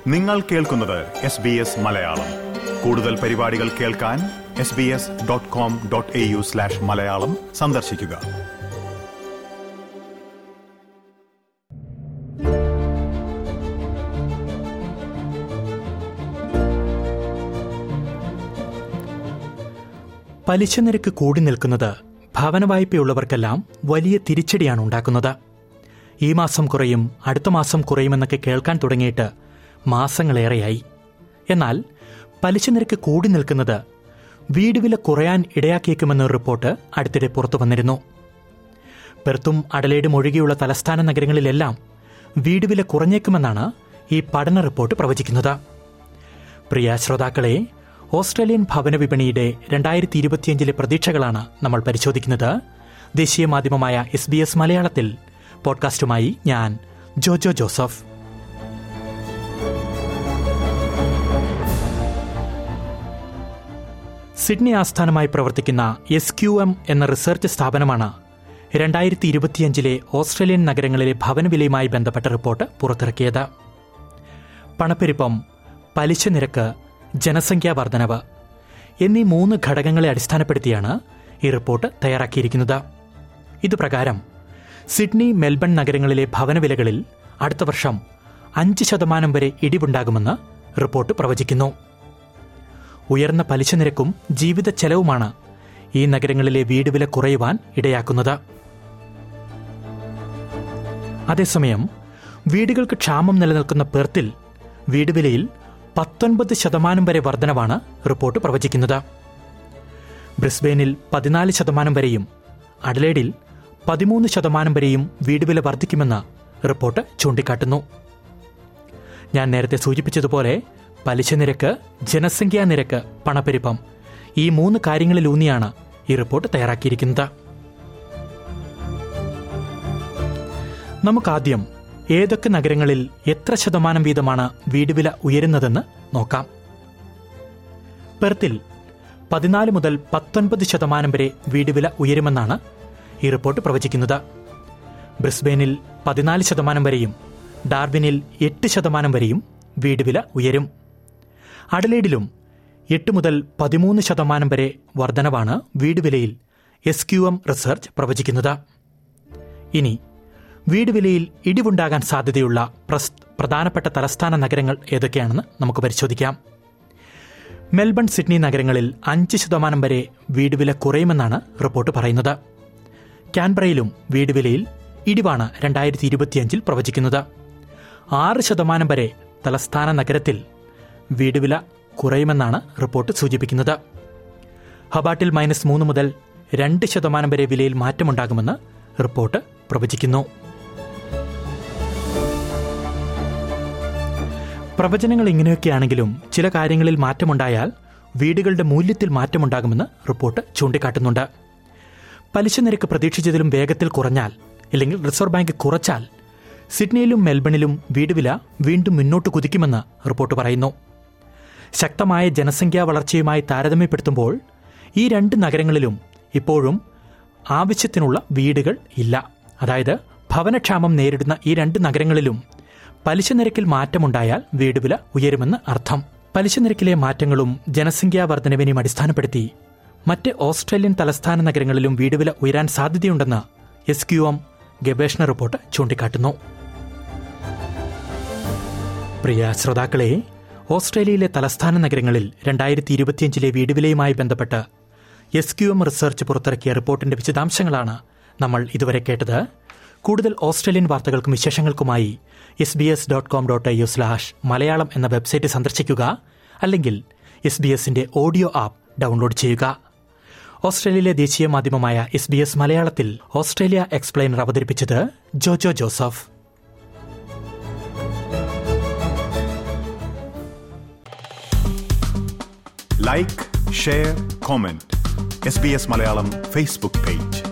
നിങ്ങൾ കേൾക്കുന്നത് S B S Malayalam കൂടുതൽ പരിപാടികൾ കേൾക്കാൻ S B S dot com dot A U slash Malayalam സന്ദർശിക്കുക പലിശ നിരക്ക് കൂടി നിൽക്കുന്നത് ഭവന വായ്പയുള്ളവർക്കെല്ലാം വലിയ തിരിച്ചടിയാണ് ഉണ്ടാക്കുന്നത് ഈ മാസം കുറയും അടുത്ത മാസം കുറയുമെന്നൊക്കെ കേൾക്കാൻ തുടങ്ങിയിട്ട് മാസങ്ങളേറെയായി എന്നാൽ പലിശ നിരക്ക് കൂടി നിൽക്കുന്നത് വീട് വില കുറയാൻ ഇടയാക്കിയേക്കുമെന്ന റിപ്പോർട്ട് അടുത്തിടെ പുറത്തു വന്നിരുന്നു പെർത്തും അഡലേഡും ഒഴികെയുള്ള തലസ്ഥാന നഗരങ്ങളിലെല്ലാം വീട് വില കുറഞ്ഞേക്കുമെന്നാണ് ഈ പഠന റിപ്പോർട്ട് പ്രവചിക്കുന്നത് പ്രിയ ശ്രോതാക്കളെ ഓസ്ട്രേലിയൻ ഭവന വിപണിയുടെ രണ്ടായിരത്തി ഇരുപത്തിയഞ്ചിലെ പ്രതീക്ഷകളാണ് നമ്മൾ പരിശോധിക്കുന്നത് ദേശീയ മാധ്യമമായ എസ് ബി എസ് മലയാളത്തിൽ പോഡ്കാസ്റ്റുമായി ഞാൻ ജോജോ ജോസഫ് സിഡ്നി ആസ്ഥാനമായി പ്രവർത്തിക്കുന്ന എസ് ക്യു എം എന്ന റിസർച്ച് സ്ഥാപനമാണ് രണ്ടായിരത്തി ഇരുപത്തിയഞ്ചിലെ ഓസ്ട്രേലിയൻ നഗരങ്ങളിലെ ഭവനവിലയുമായി ബന്ധപ്പെട്ട റിപ്പോർട്ട് പുറത്തിറക്കിയത് പണപ്പെരുപ്പം പലിശ നിരക്ക് ജനസംഖ്യാ വർധനവ് എന്നീ മൂന്ന് ഘടകങ്ങളെ അടിസ്ഥാനപ്പെടുത്തിയാണ് ഈ റിപ്പോർട്ട് തയ്യാറാക്കിയിരിക്കുന്നത് ഇതുപ്രകാരം സിഡ്നി മെൽബൺ നഗരങ്ങളിലെ ഭവനവിലകളിൽ അടുത്ത വർഷം അഞ്ച് ശതമാനം വരെ ഇടിവുണ്ടാകുമെന്ന് റിപ്പോർട്ട് പ്രവചിക്കുന്നു ഉയർന്ന പലിശ നിരക്കും ജീവിത ചെലവുമാണ് ഈ നഗരങ്ങളിലെ വീട് വില കുറയുവാൻ ഇടയാക്കുന്നത് അതേസമയം വീടുകൾക്ക് ക്ഷാമം നിലനിൽക്കുന്ന പെർത്തിൽ വീട് വിലയിൽ പത്തൊൻപത് ശതമാനം വരെ വർധനവാണ് റിപ്പോർട്ട് പ്രവചിക്കുന്നത് ബ്രിസ്ബെയിനിൽ പതിനാല് ശതമാനം വരെയും അഡലേഡിൽ പതിമൂന്ന് ശതമാനം വരെയും വീട് വില വർദ്ധിക്കുമെന്ന് റിപ്പോർട്ട് ചൂണ്ടിക്കാട്ടുന്നു ഞാൻ നേരത്തെ സൂചിപ്പിച്ചതുപോലെ പലിശ നിരക്ക് ജനസംഖ്യാ നിരക്ക് പണപ്പെരുപ്പം ഈ മൂന്ന് കാര്യങ്ങളിലൂന്നിയാണ് ഈ റിപ്പോർട്ട് തയ്യാറാക്കിയിരിക്കുന്നത് നമുക്കാദ്യം ഏതൊക്കെ നഗരങ്ങളിൽ എത്ര ശതമാനം വീതമാണ് വീട് വില ഉയരുന്നതെന്ന് നോക്കാം പെർത്തിൽ പതിനാല് മുതൽ പത്തൊൻപത് ശതമാനം വരെ വീട് വില ഉയരുമെന്നാണ് ഈ റിപ്പോർട്ട് പ്രവചിക്കുന്നത് ബ്രിസ്ബെയിനിൽ പതിനാല് ശതമാനം വരെയും ഡാർബിനിൽ എട്ട് ശതമാനം വരെയും വീട് വില ഉയരും അഡലേഡിലും എട്ട് മുതൽ പതിമൂന്ന് ശതമാനം വരെ വർധനവാണ് വീട് വിലയിൽ എസ് ക്യു എം റിസർച്ച് പ്രവചിക്കുന്നത് ഇനി വീട് വിലയിൽ ഇടിവുണ്ടാകാൻ സാധ്യതയുള്ള പ്രസ് പ്രധാനപ്പെട്ട തലസ്ഥാന നഗരങ്ങൾ ഏതൊക്കെയാണെന്ന് നമുക്ക് പരിശോധിക്കാം മെൽബൺ സിഡ്നി നഗരങ്ങളിൽ അഞ്ച് ശതമാനം വരെ വീട് വില കുറയുമെന്നാണ് റിപ്പോർട്ട് പറയുന്നത് ക്യാൻബ്രയിലും വീട് വിലയിൽ ഇടിവാണ് രണ്ടായിരത്തി ഇരുപത്തിയഞ്ചിൽ പ്രവചിക്കുന്നത് ആറ് ശതമാനം വരെ തലസ്ഥാന നഗരത്തിൽ വീട് വില കുറയുമെന്നാണ് റിപ്പോർട്ട് സൂചിപ്പിക്കുന്നത് ഹബാട്ടിൽ മൈനസ് മൂന്ന് മുതൽ രണ്ട് ശതമാനം വരെ വിലയിൽ മാറ്റമുണ്ടാകുമെന്ന് റിപ്പോർട്ട് പ്രവചിക്കുന്നു പ്രവചനങ്ങൾ ഇങ്ങനെയൊക്കെയാണെങ്കിലും ചില കാര്യങ്ങളിൽ മാറ്റമുണ്ടായാൽ വീടുകളുടെ മൂല്യത്തിൽ മാറ്റമുണ്ടാകുമെന്ന് റിപ്പോർട്ട് ചൂണ്ടിക്കാട്ടുന്നുണ്ട് പലിശ നിരക്ക് പ്രതീക്ഷിച്ചതിലും വേഗത്തിൽ കുറഞ്ഞാൽ അല്ലെങ്കിൽ റിസർവ് ബാങ്ക് കുറച്ചാൽ സിഡ്നിയിലും മെൽബണിലും വീട് വില വീണ്ടും മുന്നോട്ട് കുതിക്കുമെന്ന് റിപ്പോർട്ട് പറയുന്നു ശക്തമായ ജനസംഖ്യാ വളർച്ചയുമായി താരതമ്യപ്പെടുത്തുമ്പോൾ ഈ രണ്ട് നഗരങ്ങളിലും ഇപ്പോഴും ആവശ്യത്തിനുള്ള വീടുകൾ ഇല്ല അതായത് ഭവനക്ഷാമം നേരിടുന്ന ഈ രണ്ട് നഗരങ്ങളിലും പലിശ നിരക്കിൽ മാറ്റമുണ്ടായാൽ വീട് വില ഉയരുമെന്ന് അർത്ഥം പലിശ നിരക്കിലെ മാറ്റങ്ങളും ജനസംഖ്യാ വർധനവിനെയും അടിസ്ഥാനപ്പെടുത്തി മറ്റ് ഓസ്ട്രേലിയൻ തലസ്ഥാന നഗരങ്ങളിലും വീട് വില ഉയരാൻ സാധ്യതയുണ്ടെന്ന് എസ് ക്യു എം ഗവേഷണ റിപ്പോർട്ട് ചൂണ്ടിക്കാട്ടുന്നു പ്രിയ ശ്രോതാക്കളെ ഓസ്ട്രേലിയയിലെ തലസ്ഥാന നഗരങ്ങളിൽ രണ്ടായിരത്തി ഇരുപത്തിയഞ്ചിലെ വീട് വിലയുമായി ബന്ധപ്പെട്ട് എസ് ക്യു എം റിസർച്ച് പുറത്തിറക്കിയ റിപ്പോർട്ടിന്റെ വിശദാംശങ്ങളാണ് നമ്മൾ ഇതുവരെ കേട്ടത് കൂടുതൽ ഓസ്ട്രേലിയൻ വാർത്തകൾക്കും വിശേഷങ്ങൾക്കുമായി S B S dot com dot I U slash Malayalam എന്ന വെബ്സൈറ്റ് സന്ദർശിക്കുക അല്ലെങ്കിൽ എസ് ബി എസിന്റെ ഓഡിയോ ആപ്പ് ഡൗൺലോഡ് ചെയ്യുക ഓസ്ട്രേലിയയിലെ ദേശീയ മാധ്യമമായ എസ് ബി എസ് മലയാളത്തിൽ ഓസ്ട്രേലിയ എക്സ്പ്ലെയിനർ അവതരിപ്പിച്ചത് Jojo Joseph like share comment S B S Malayalam Facebook page